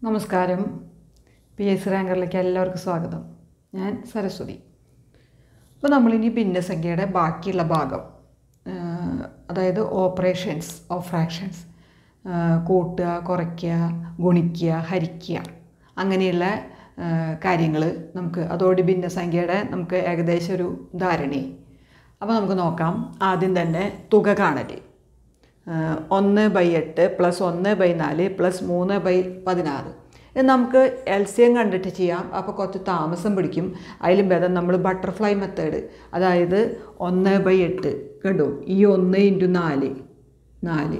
നമസ്കാരം P S റാങ്കറിലേക്ക് എല്ലാവർക്കും സ്വാഗതം ഞാൻ സരസ്വതി അപ്പോൾ നമ്മളിനി ഭിന്നസംഖ്യയുടെ ബാക്കിയുള്ള ഭാഗം ആ, അതായത് ഓപ്പറേഷൻസ് ഓഫ് ഫ്രാക്ഷൻസ് കൂട്ടുക കുറയ്ക്കുക ഗുണിക്കുക ഹരിക്കുക അങ്ങനെയുള്ള കാര്യങ്ങൾ നമുക്ക് അതോടെ ഭിന്നസംഖ്യയുടെ നമുക്ക് ഏകദേശം ഒരു ധാരണയായി അപ്പോൾ നമുക്ക് നോക്കാം ആദ്യം തന്നെ തുക കാണൽ ആഹ് ഒന്ന് ബൈ എട്ട് പ്ലസ് ഒന്ന് ബൈ നാല് പ്ലസ് മൂന്ന് ബൈ പതിനാറ് ഇത് നമുക്ക് എൽ സി എം കണ്ടിട്ട് ചെയ്യാം അപ്പോൾ കുറച്ച് താമസം പിടിക്കും അതിലും ഭേദം നമ്മൾ ബട്ടർഫ്ലൈ മെത്തേഡ് അതായത് ഒന്ന് ബൈ എട്ട് കണ്ടു ഈ ഒന്ന് ഇൻറ്റു നാല് നാല്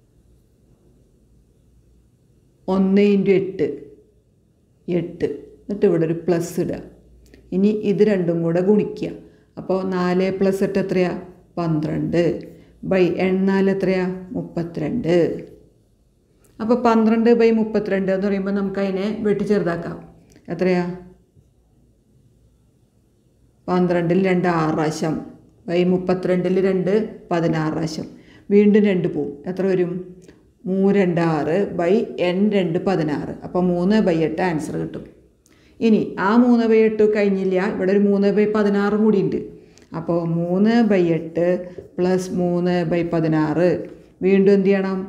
ഒന്ന് ഇൻറ്റു എട്ട് എട്ട് എന്നിട്ട് ഇവിടെ ഒരു പ്ലസ് ഇടുക ഇനി ഇത് രണ്ടും കൂടെ ഗുണിക്കുക അപ്പോൾ നാല് പ്ലസ് എട്ട് എത്രയാ പന്ത്രണ്ട് ബൈ എണ്ണാല് എത്രയാ മുപ്പത്തിരണ്ട് അപ്പോൾ പന്ത്രണ്ട് ബൈ മുപ്പത്തിരണ്ട് എന്ന് പറയുമ്പോൾ നമുക്ക് അതിനെ വെട്ടി ചെറുതാക്കാം എത്രയാ പന്ത്രണ്ടിൽ രണ്ട് ആറ് പ്രാവശ്യം ബൈ മുപ്പത്തിരണ്ടിൽ രണ്ട് പതിനാറ് പ്രാവശ്യം വീണ്ടും രണ്ട് പോവും എത്ര വരും മൂ രണ്ട് ആറ് ബൈ എൻ രണ്ട് പതിനാറ് അപ്പോൾ മൂന്ന് ബൈ എട്ട് ആൻസർ കിട്ടും ഇനി ആ മൂന്ന് ബൈ എട്ട് കഴിഞ്ഞില്ല ഇവിടെ ഒരു മൂന്ന് ബൈ പതിനാറും കൂടി ഉണ്ട് അപ്പോൾ മൂന്ന് ബൈ എട്ട് പ്ലസ് മൂന്ന് ബൈ പതിനാറ് വീണ്ടും എന്ത് ചെയ്യണം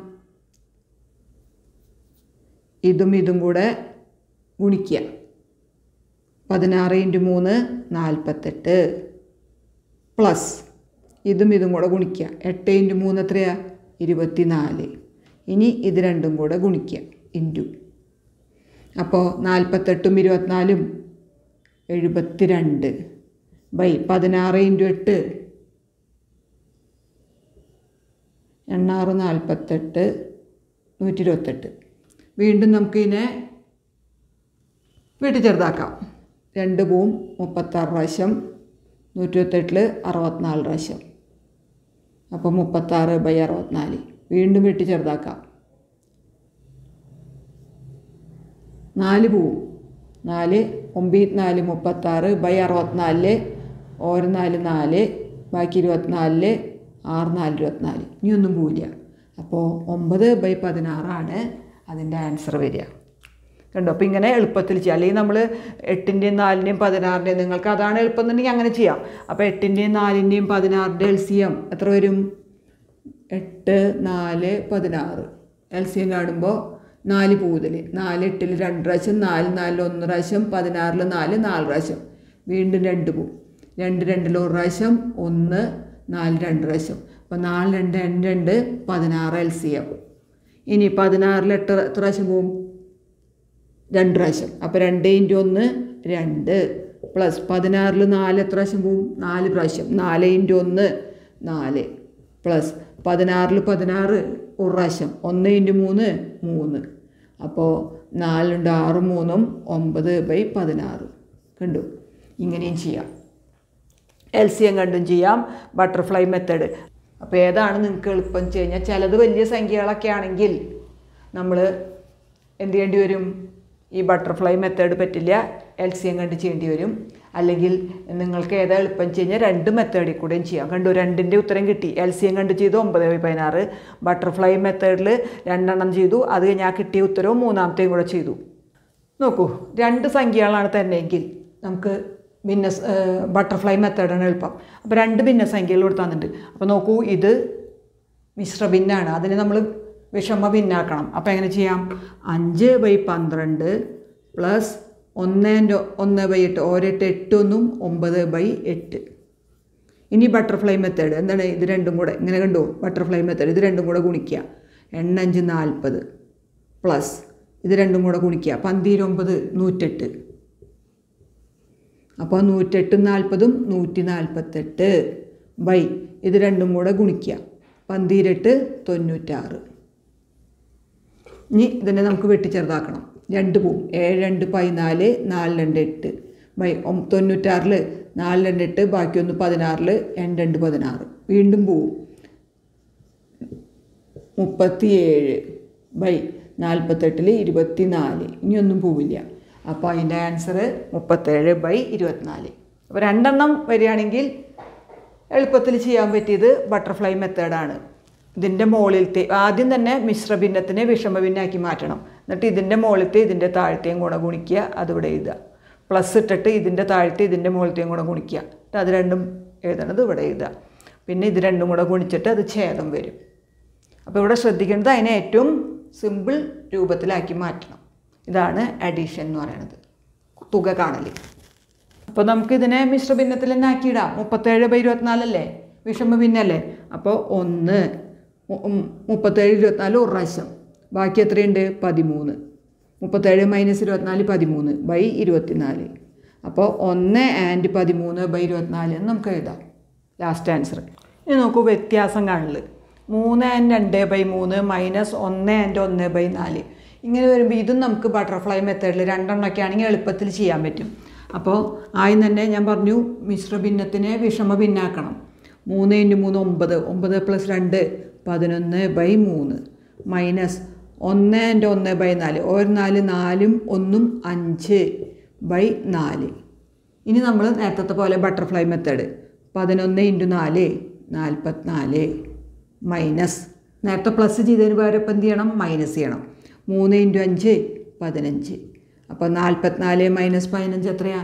ഇതും ഇതും കൂടെ ഗുണിക്കുക പതിനാറ് ഇൻറ്റു മൂന്ന് നാൽപ്പത്തെട്ട് പ്ലസ് ഇതും ഇതും കൂടെ ഗുണിക്കുക എട്ട് ഇൻറ്റു മൂന്ന് എത്രയാ ഇരുപത്തി നാല് ഇനി ഇത് രണ്ടും കൂടെ ഗുണിക്കുക ഇൻറ്റു അപ്പോൾ നാൽപ്പത്തെട്ടും ഇരുപത്തിനാലും എഴുപത്തി രണ്ട് ബൈ പതിനാറ് ഇൻറ്റു എട്ട് എണ്ണാറ് നാൽപ്പത്തെട്ട് നൂറ്റി ഇരുപത്തെട്ട് വീണ്ടും നമുക്കിതിനെ വീട്ടിൽ ചെറുതാക്കാം രണ്ട് പൂവും മുപ്പത്താറ് പ്രാവശ്യം നൂറ്റി ഇരുപത്തെട്ടിൽ അറുപത്തിനാല് പ്രാവശ്യം അപ്പോൾ മുപ്പത്താറ് ബൈ അറുപത്തിനാല് വീണ്ടും വീട്ടിൽ ചെറുതാക്കാം നാല് പൂവും നാല് ഒമ്പത് നാല് മുപ്പത്താറ് ബൈ അറുപത്തിനാലില് ഓരോ നാല് നാല് ബാക്കി ഇരുപത്തിനാലില് ആറ് നാല് ഇരുപത്തിനാല് ഇനിയൊന്നും പോവില്ല അപ്പോൾ ഒമ്പത് ബൈ പതിനാറാണ് അതിൻ്റെ ആൻസർ വരിക കണ്ടോ അപ്പോൾ ഇങ്ങനെ എളുപ്പത്തിൽ ചെയ്യാം അല്ലെങ്കിൽ നമ്മൾ എട്ടിൻ്റെയും നാലിൻ്റെയും പതിനാറിൻ്റെയും നിങ്ങൾക്ക് അതാണ് എളുപ്പം എന്നുണ്ടെങ്കിൽ അങ്ങനെ ചെയ്യാം അപ്പോൾ എട്ടിൻ്റെയും നാലിൻ്റെയും പതിനാറിൻ്റെ എൽ സി എം എത്ര വരും എട്ട് നാല് പതിനാറ് എൽ സി എം കാണുമ്പോൾ നാല് പൂതൽ നാല് എട്ടിൽ രണ്ട് പ്രാവശ്യം നാല് നാലിൽ ഒന്ന് പ്രാവശ്യം പതിനാറിൽ നാല് നാല് പ്രാവശ്യം വീണ്ടും രണ്ട് പൂ രണ്ട് രണ്ടിൽ ഒരു പ്രാവശ്യം ഒന്ന് നാല് രണ്ട് പ്രാവശ്യം അപ്പോൾ നാല് രണ്ട് രണ്ട് രണ്ട് പതിനാറ് എൽ സി എം ഇനി പതിനാറിൽ എട്ട് എത്ര പ്രാവശ്യം പോവും രണ്ട് പ്രാവശ്യം അപ്പോൾ രണ്ട് ഇൻറ്റു ഒന്ന് രണ്ട് പ്ലസ് പതിനാറിൽ നാല് എത്ര പ്രാവശ്യം പോവും നാല് പ്രാവശ്യം നാല് ഇൻറ്റു ഒന്ന് നാല് പ്ലസ് പതിനാറിൽ പതിനാറ് ഒരു പ്രാവശ്യം ഒന്ന് ഇൻറ്റു മൂന്ന് മൂന്ന് അപ്പോൾ നാലുണ്ട് ആറ് മൂന്നും ഒമ്പത് ബൈ പതിനാറ് കണ്ടു ഇങ്ങനെയും ചെയ്യാം എൽ സി എം കണ്ടും ചെയ്യാം ബട്ടർഫ്ലൈ മെത്തേഡ് അപ്പോൾ ഏതാണ് നിങ്ങൾക്ക് എളുപ്പം വെച്ച് കഴിഞ്ഞാൽ ചിലത് വലിയ സംഖ്യകളൊക്കെ ആണെങ്കിൽ നമ്മൾ എന്ത് ചെയ്യേണ്ടി വരും ഈ ബട്ടർഫ്ലൈ മെത്തേഡ് പറ്റില്ല എൽ സി എം കണ്ട് ചെയ്യേണ്ടി വരും അല്ലെങ്കിൽ നിങ്ങൾക്ക് ഏതാ എളുപ്പം വെച്ച് കഴിഞ്ഞാൽ രണ്ട് മെത്തേഡിൽ കൂടെയും ചെയ്യാം കണ്ടു രണ്ടിൻ്റെ ഉത്തരം കിട്ടി എൽ സി എം കണ്ട് ചെയ്തു ഒമ്പത് ബൈ പതിനാറ് ബട്ടർഫ്ലൈ മെത്തേഡിൽ രണ്ടെണ്ണം ചെയ്തു അത് കഴിഞ്ഞ് ആ കിട്ടിയ ഉത്തരവും മൂന്നാമത്തെയും കൂടെ ചെയ്തു നോക്കൂ രണ്ട് സംഖ്യകളാണ് തന്നെയെങ്കിൽ നമുക്ക് ഭിന്ന ബട്ടർഫ്ലൈ മെത്തേഡാണ് എളുപ്പം അപ്പോൾ രണ്ട് ഭിന്നസംഖ്യകൾ ഇവിടെ തന്നിട്ടുണ്ട് അപ്പോൾ നോക്കൂ ഇത് മിശ്ര ഭിന്നാണ് അതിനെ നമ്മൾ വിഷമ ഭിന്നാക്കണം അപ്പോൾ എങ്ങനെ ചെയ്യാം അഞ്ച് ബൈ പന്ത്രണ്ട് പ്ലസ് ഒന്നേൻ്റെ ഒന്ന് ബൈ എട്ട് ഒരെട്ട് എട്ടൊന്നും ഒമ്പത് ബൈ എട്ട് ഇനി ബട്ടർഫ്ലൈ മെത്തേഡ് എന്താണ് ഇത് രണ്ടും കൂടെ ഇങ്ങനെ കണ്ടോ ബട്ടർഫ്ലൈ മെത്തേഡ് ഇത് രണ്ടും കൂടെ ഗുണിക്കുക എണ്ണഞ്ച് നാൽപ്പത് പ്ലസ് ഇത് രണ്ടും കൂടെ ഗുണിക്കുക പന്തീരൊമ്പത് നൂറ്റെട്ട് അപ്പോൾ നൂറ്റെട്ടും നാൽപ്പതും നൂറ്റി നാൽപ്പത്തെട്ട് ബൈ ഇത് രണ്ടും കൂടെ ഗുണിക്കുക പന്തീരെട്ട് തൊണ്ണൂറ്റാറ് ഇനി ഇതിനെ നമുക്ക് വെട്ടിച്ചെറുതാക്കണം രണ്ട് പോവും ഏഴ് രണ്ട് പതിനാല് നാല് രണ്ട് എട്ട് ബൈ ഒം- തൊണ്ണൂറ്റാറിൽ നാല് രണ്ട് എട്ട് ബാക്കി ഒന്ന് പതിനാറിൽ രണ്ട് രണ്ട് പതിനാറ് വീണ്ടും പോവും മുപ്പത്തിയേഴ് ബൈ നാൽപ്പത്തെട്ടിൽ ഇരുപത്തി നാല് ഇനിയൊന്നും പോവില്ല അപ്പോൾ അതിൻ്റെ ആൻസർ മുപ്പത്തേഴ് ബൈ ഇരുപത്തിനാല് അപ്പോൾ രണ്ടെണ്ണം വരികയാണെങ്കിൽ എളുപ്പത്തിൽ ചെയ്യാൻ പറ്റിയത് ബട്ടർഫ്ലൈ മെത്തേഡാണ് ഇതിൻ്റെ മുകളിലത്തെ ആദ്യം തന്നെ മിശ്രഭിന്നത്തിനെ വിഷമഭിന്നാക്കി മാറ്റണം എന്നിട്ട് ഇതിൻ്റെ മുകളിലത്തെ ഇതിൻ്റെ താഴത്തെയും കൂടെ ഗുണിക്കുക അതിവിടെ എഴുതുക പ്ലസ് ഇട്ടിട്ട് ഇതിൻ്റെ താഴത്തെ ഇതിൻ്റെ മുകളിലത്തെയും കൂടെ ഗുണിക്കുക എന്നിട്ട് അത് രണ്ടും എഴുതണത് ഇവിടെ എഴുതുക പിന്നെ ഇത് രണ്ടും കൂടെ ഗുണിച്ചിട്ട് അത് ഛേദം വരും അപ്പോൾ ഇവിടെ ശ്രദ്ധിക്കേണ്ടത് അതിനെ ഏറ്റവും സിമ്പിൾ രൂപത്തിലാക്കി മാറ്റണം ഇതാണ് അഡീഷൻ എന്ന് പറയുന്നത് തുക കാണൽ അപ്പോൾ നമുക്കിതിനെ മിശ്ര ഭിന്നത്തിൽ തന്നെ ആക്കിയിടാം മുപ്പത്തേഴ് ബൈ ഇരുപത്തിനാലല്ലേ വിഷമ ഭിന്നല്ലേ അപ്പോൾ ഒന്ന് മു- ഉം, മുപ്പത്തേഴ് ഇരുപത്തിനാല് ഒരു പ്രാവശ്യം ബാക്കി എത്രയുണ്ട് പതിമൂന്ന് മുപ്പത്തേഴ് മൈനസ് ഇരുപത്തിനാല് പതിമൂന്ന് ബൈ ഇരുപത്തിനാല് അപ്പോൾ ഒന്ന് ആൻഡ് പതിമൂന്ന് ബൈ ഇരുപത്തിനാല് എന്ന് നമുക്ക് എഴുതാം ലാസ്റ്റ് ആൻസർ ഇനി നോക്കൂ വ്യത്യാസം കാണല് മൂന്ന് ആൻഡ് രണ്ട് ബൈ മൂന്ന് മൈനസ് ഒന്ന് ആൻഡ് ഒന്ന് ബൈ നാല് ഇങ്ങനെ വരുമ്പോൾ ഇതും നമുക്ക് ബട്ടർഫ്ലൈ മെത്തേഡിൽ രണ്ടെണ്ണമൊക്കെ ആണെങ്കിൽ എളുപ്പത്തിൽ ചെയ്യാൻ പറ്റും അപ്പോൾ ആദ്യം തന്നെ ഞാൻ പറഞ്ഞു മിശ്ര ഭിന്നത്തിനെ വിഷമ ഭിന്നാക്കണം മൂന്ന് ഇൻറ്റു മൂന്ന് ഒമ്പത് ഒമ്പത് പ്ലസ് രണ്ട് പതിനൊന്ന് ബൈ മൂന്ന് മൈനസ് ഒന്ന് ആൻഡ് ഒന്ന് ബൈ നാല് ഒരു നാല് നാലും ഒന്നും അഞ്ച് ബൈ നാല് ഇനി നമ്മൾ നേരത്തെ പോലെ ബട്ടർഫ്ലൈ മെത്തേഡ് പതിനൊന്ന് ഇൻറ്റു നാല് നാൽപ്പത്തിനാല് മൈനസ് നേരത്തെ പ്ലസ് ചെയ്തതിന് പകരം ഇപ്പം എന്ത് ചെയ്യണം മൈനസ് ചെയ്യണം മൂന്ന് ഇൻറ്റു അഞ്ച് പതിനഞ്ച് അപ്പോൾ നാൽപ്പത്തിനാല് മൈനസ് പതിനഞ്ച് എത്രയാ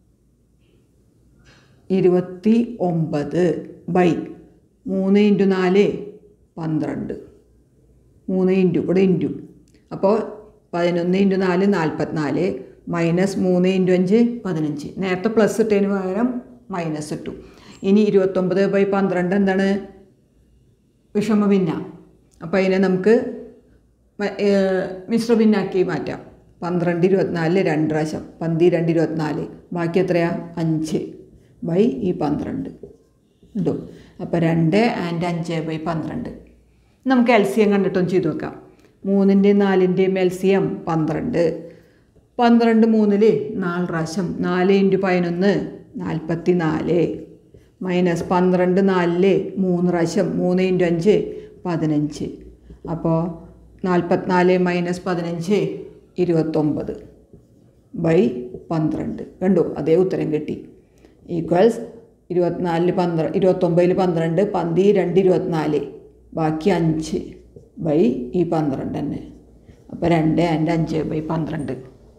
ഇരുപത്തി ഒമ്പത് ബൈ മൂന്ന് ഇൻറ്റു നാല് പന്ത്രണ്ട് മൂന്ന് ഇൻറ്റു ഇവിടെ ഇൻറ്റു അപ്പോൾ പതിനൊന്ന് ഇൻറ്റു നാല് നാൽപ്പത്തിനാല് മൈനസ് മൂന്ന് ഇൻറ്റു അഞ്ച് പതിനഞ്ച് നേരത്തെ പ്ലസ് ഇട്ടതിന് പകരം മൈനസ് ഇട്ടു ഇനി ഇരുപത്തൊമ്പത് ബൈ പന്ത്രണ്ട് എന്താണ് വിഷമ ഭിന്ന അപ്പോൾ അതിനെ നമുക്ക് മ- ഏർ മിശ്ര ഭിന്നാക്കി മാറ്റാം പന്ത്രണ്ട് ഇരുപത്തിനാല് രണ്ട് പ്രാവശ്യം പന്തി രണ്ട് ഇരുപത്തിനാല് ബാക്കി എത്രയാ അഞ്ച് ബൈ ഈ പന്ത്രണ്ട് ഉണ്ടോ അപ്പോൾ രണ്ട് ആൻഡ് അഞ്ച് ബൈ പന്ത്രണ്ട് നമുക്ക് എൽ സി എം കണ്ടിട്ടൊന്ന് ചെയ്ത് നോക്കാം മൂന്നിൻ്റെയും നാലിൻ്റെയും എൽ സി എം പന്ത്രണ്ട് പന്ത്രണ്ട് മൂന്നില് നാല് പ്രാവശ്യം നാല് ഇൻറ്റു പതിനൊന്ന് നാൽപ്പത്തി നാല് മൈനസ് പന്ത്രണ്ട് നാലില് മൂന്ന് പ്രാവശ്യം മൂന്ന് ഇൻറ്റു അഞ്ച് പതിനഞ്ച് അപ്പോൾ നാൽപ്പത്തിനാല് മൈനസ് പതിനഞ്ച് ഇരുപത്തൊമ്പത് ബൈ പന്ത്രണ്ട് കണ്ടു അതേ ഉത്തരം കിട്ടി ഈക്വൽസ് ഇരുപത്തിനാലില് പന്ത്രണ്ട് ഇരുപത്തൊമ്പതിൽ പന്ത്രണ്ട് പന്തി രണ്ട് ഇരുപത്തിനാല് ബാക്കി അഞ്ച് ബൈ ഈ പന്ത്രണ്ട് തന്നെ അപ്പോൾ രണ്ട് ആൻഡ് അഞ്ച് ബൈ പന്ത്രണ്ട്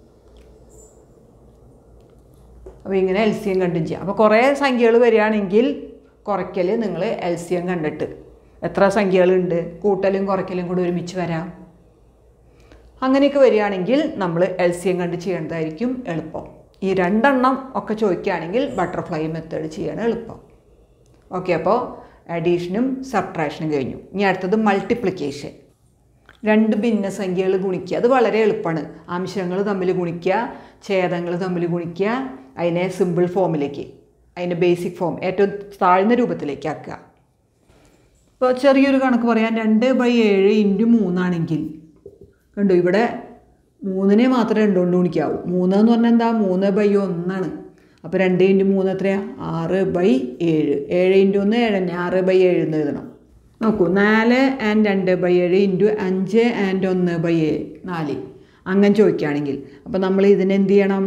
അപ്പോൾ ഇങ്ങനെ എൽ സി എം കണ്ടും ചെയ്യാം അപ്പോൾ കുറേ സംഖ്യകൾ വരികയാണെങ്കിൽ കുറയ്ക്കൽ നിങ്ങൾ എൽ സി എം കണ്ടിട്ട് എത്ര സംഖ്യകളുണ്ട് കൂട്ടലും കുറയ്ക്കലും കൂടി ഒരുമിച്ച് വരാം അങ്ങനെയൊക്കെ വരികയാണെങ്കിൽ നമ്മൾ എൽ സി എം കണ്ട് ചെയ്യേണ്ടതായിരിക്കും എളുപ്പം ഈ രണ്ടെണ്ണം ഒക്കെ ചോദിക്കുകയാണെങ്കിൽ ബട്ടർഫ്ലൈ മെത്തേഡ് ചെയ്യാണ് എളുപ്പം ഓക്കെ അപ്പോൾ അഡീഷനും സബ്ട്രാക്ഷനും കഴിഞ്ഞു ഇനി അടുത്തത് മൾട്ടിപ്ലിക്കേഷൻ രണ്ട് ഭിന്നസംഖ്യകൾ ഗുണിക്കുക അത് വളരെ എളുപ്പമാണ് അംശങ്ങൾ തമ്മിൽ ഗുണിക്കുക ഛേദങ്ങൾ തമ്മിൽ ഗുണിക്കുക അതിനെ സിമ്പിൾ ഫോമിലേക്ക് അതിൻ്റെ ബേസിക് ഫോം ഏറ്റവും താഴ്ന്ന രൂപത്തിലേക്ക് ആക്കുക ഇപ്പോൾ ചെറിയൊരു കണക്ക് പറയാം രണ്ട് ബൈ ഏഴ് ഇൻറ്റു മൂന്നാണെങ്കിൽ കണ്ടു ഇവിടെ മൂന്നിനെ മാത്രമേ രണ്ട് കൊണ്ട് ഗുണിക്കാവൂ മൂന്ന് എന്ന് പറഞ്ഞാൽ എന്താ മൂന്ന് ബൈ ഒന്നാണ് അപ്പോൾ രണ്ട് ഇൻറ്റു മൂന്ന് എത്രയാ ആറ് ബൈ ഏഴ് ഏഴ് ഇൻറ്റു ഒന്ന് ഏഴ് തന്നെ ആറ് ബൈ ഏഴ് എന്ന് എഴുതണം നോക്കൂ നാല് ആൻഡ് രണ്ട് ബൈ ഏഴ് ഇൻറ്റു അഞ്ച് ആൻഡ് ഒന്ന് ബൈ ഏഴ് നാല് അങ്ങനെ ചോദിക്കുകയാണെങ്കിൽ അപ്പോൾ നമ്മൾ ഇതിനെ എന്ത് ചെയ്യണം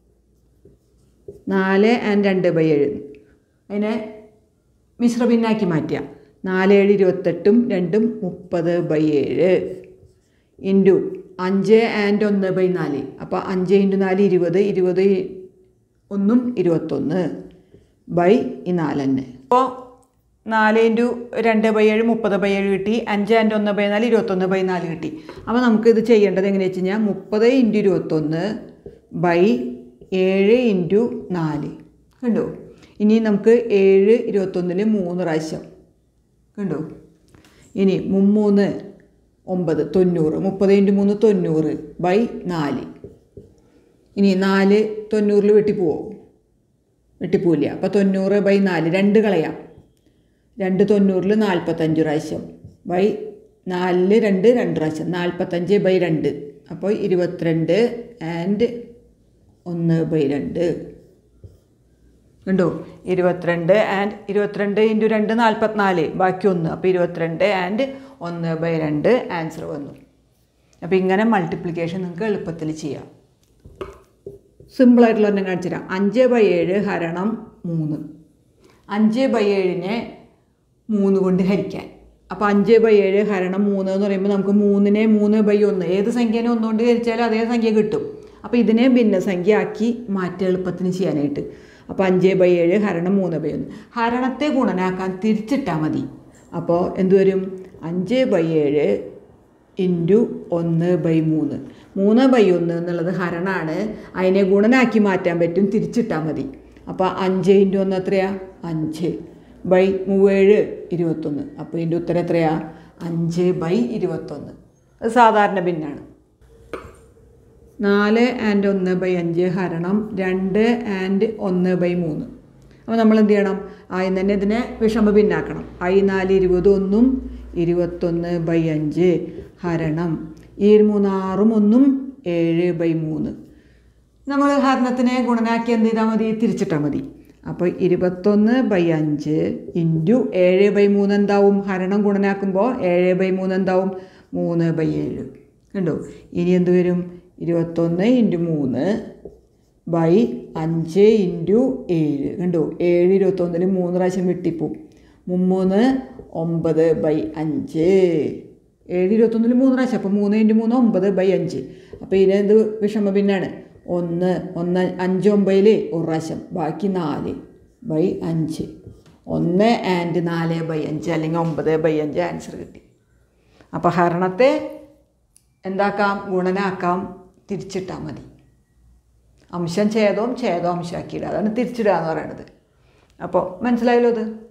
നാല് ആൻഡ് രണ്ട് ബൈ ഏഴ് അതിനെ മിശ്ര ഭിന്നാക്കി മാറ്റുക നാല് ഏഴ് ഇരുപത്തെട്ടും രണ്ടും മുപ്പത് ബൈ ഏഴ് ഇൻറ്റു അഞ്ച് ആൻഡ് ഒന്ന് ബൈ നാല് അപ്പോൾ അഞ്ച് ഇൻറ്റു നാല് ഇരുപത് ഇരുപത് ഒന്നും ഇരുപത്തൊന്ന് ബൈ ഈ നാല് തന്നെ അപ്പോൾ നാല് ഇൻറ്റു രണ്ട് ബൈ ഏഴ് മുപ്പത് ബൈ ഏഴ് കിട്ടി അഞ്ച് ആൻഡ് ഒന്ന് ബൈ നാല് ഇരുപത്തൊന്ന് ബൈ നാല് കിട്ടി അപ്പോൾ നമുക്കിത് ചെയ്യേണ്ടത് എങ്ങനെയാണെന്ന് വെച്ച് കഴിഞ്ഞാൽ മുപ്പത് ഇൻറ്റു ഇരുപത്തൊന്ന് ബൈ ഏഴ് ഇൻറ്റു നാല് കണ്ടോ ഇനി നമുക്ക് ഏഴ് ഇരുപത്തൊന്നിൽ മൂന്ന് പ്രാവശ്യം കണ്ടോ ഇനി മുമ്മൂന്ന് ഒമ്പത് തൊണ്ണൂറ് മുപ്പത് ഇൻറ്റു മൂന്ന് തൊണ്ണൂറ് ബൈ നാല് ഇനി നാല് തൊണ്ണൂറിൽ വെട്ടിപ്പോവോ വെട്ടിപ്പോവില്ല അപ്പോൾ തൊണ്ണൂറ് ബൈ നാല് രണ്ട് കളയാം രണ്ട് തൊണ്ണൂറിൽ നാൽപ്പത്തഞ്ച് പ്രാവശ്യം ബൈ നാലിൽ രണ്ട് രണ്ട് പ്രാവശ്യം നാൽപ്പത്തഞ്ച് ബൈ രണ്ട് അപ്പോൾ ഇരുപത്തിരണ്ട് ആൻഡ് ഒന്ന് ബൈ രണ്ട് കണ്ടോ ഇരുപത്തിരണ്ട് ആൻഡ് ഇരുപത്തിരണ്ട് ഇൻറ്റു രണ്ട് നാൽപ്പത്തിനാല് ബാക്കി ഒന്ന് അപ്പോൾ ഇരുപത്തിരണ്ട് ആൻഡ് ഒന്ന് ബൈ രണ്ട് ആൻസർ വന്നു അപ്പോൾ ഇങ്ങനെ മൾട്ടിപ്ലിക്കേഷൻ നിങ്ങൾക്ക് എളുപ്പത്തിൽ ചെയ്യാം സിമ്പിളായിട്ടുള്ള ഒരെണ്ണം കാണിച്ചു തരാം അഞ്ച് ബൈ ഏഴ് ഹരണം മൂന്ന് അഞ്ച് ബൈ ഏഴിനെ മൂന്ന് കൊണ്ട് ഹരിക്കാൻ അപ്പോൾ അഞ്ച് ബൈ ഏഴ് ഹരണം മൂന്ന് എന്ന് പറയുമ്പോൾ നമുക്ക് മൂന്നിനെ മൂന്ന് ബൈ ഒന്ന് ഏത് സംഖ്യേനെ ഒന്നുകൊണ്ട് ഹരിച്ചാലും അതേ സംഖ്യ കിട്ടും അപ്പോൾ ഇതിനെ ഭിന്നസംഖ്യ ആക്കി മാറ്റി എളുപ്പത്തിന് ചെയ്യാനായിട്ട് അപ്പോൾ അഞ്ച് ബൈ ഏഴ് ഹരണം മൂന്ന് ബൈ ഒന്ന് ഹരണത്തെ ഗുണനാക്കാൻ തിരിച്ചിട്ടാൽ മതി അപ്പോൾ എന്തുവരും അഞ്ച് ബൈ ഏഴ് ഇൻറ്റു ഒന്ന് ബൈ മൂന്ന് മൂന്ന് ബൈ ഒന്ന് എന്നുള്ളത് ഹരണമാണ് അതിനെ ഗുണനാക്കി മാറ്റാൻ പറ്റും തിരിച്ചിട്ടാൽ മതി അപ്പോൾ അഞ്ച് ഇൻറ്റു ഒന്ന് എത്രയാ അഞ്ച് ബൈ മൂവേഴ് ഇരുപത്തൊന്ന് അപ്പോൾ ഇതിൻ്റെ ഉത്തരം എത്രയാ അഞ്ച് ബൈ ഇരുപത്തൊന്ന് അത് സാധാരണ ഭിന്നാണ് നാല് ആൻഡ് ഒന്ന് ബൈ അഞ്ച് ഹരണം രണ്ട് ആൻഡ് ഒന്ന് ബൈ മൂന്ന് അപ്പോൾ നമ്മൾ എന്ത് ചെയ്യണം ആയി തന്നെ ഇതിനെ വിഷമ ഭിന്നാക്കണം ഐ നാല് ഇരുപത് ഒന്നും ഇരുപത്തൊന്ന് ബൈ അഞ്ച് ഹരണം ഈ മൂന്ന് ആറും ഒന്നും ഏഴ് ബൈ മൂന്ന് നമ്മൾ ഹരണത്തിനെ ഗുണനാക്കി എന്ത് ചെയ്താൽ മതി തിരിച്ചിട്ടാൽ മതി അപ്പോൾ ഇരുപത്തൊന്ന് ബൈ അഞ്ച് ഇൻറ്റു ഏഴ് ബൈ മൂന്ന് എന്താവും ഹരണം ഗുണനാക്കുമ്പോൾ ഏഴ് ബൈ മൂന്ന് എന്താവും മൂന്ന് ബൈ ഏഴ് കണ്ടോ ഇനി എന്ത് വരും ഇരുപത്തൊന്ന് ഇൻറ്റു മൂന്ന് ബൈ അഞ്ച് ഇൻറ്റു ഏഴ് കണ്ടോ ഏഴ് ഇരുപത്തൊന്നിൽ മൂന്ന് പ്രാവശ്യം വെട്ടിപ്പോവും മുമ്മൂന്ന് ഒമ്പത് ബൈ അഞ്ച് ഏഴ് ഇരുപത്തൊന്നിൽ മൂന്ന് പ്രാവശ്യം അപ്പോൾ മൂന്ന് ഇൻറ്റു മൂന്ന് ഒമ്പത് ബൈ അഞ്ച് അപ്പോൾ ഇതിനെന്ത് വിഷമ ഭിന്നാണ് ഒന്ന് ഒന്ന് അഞ്ച് ഒമ്പതിൽ ഒരു പ്രാവശ്യം ബാക്കി നാല് ബൈ അഞ്ച് ഒന്ന് ആൻഡ് നാല് ബൈ അഞ്ച് അല്ലെങ്കിൽ ഒമ്പത് ബൈ അഞ്ച് ആൻസർ കിട്ടി അപ്പോൾ ഹരണത്തെ എന്താക്കാം ഗുണനാക്കാം തിരിച്ചിട്ടാൽ മതി അംശം ഛേദവും ഛേദവും അംശമാക്കിയിടുക അതാണ് തിരിച്ചിടുക എന്ന് പറയുന്നത് അപ്പോൾ മനസ്സിലായല്ലോ ഇത്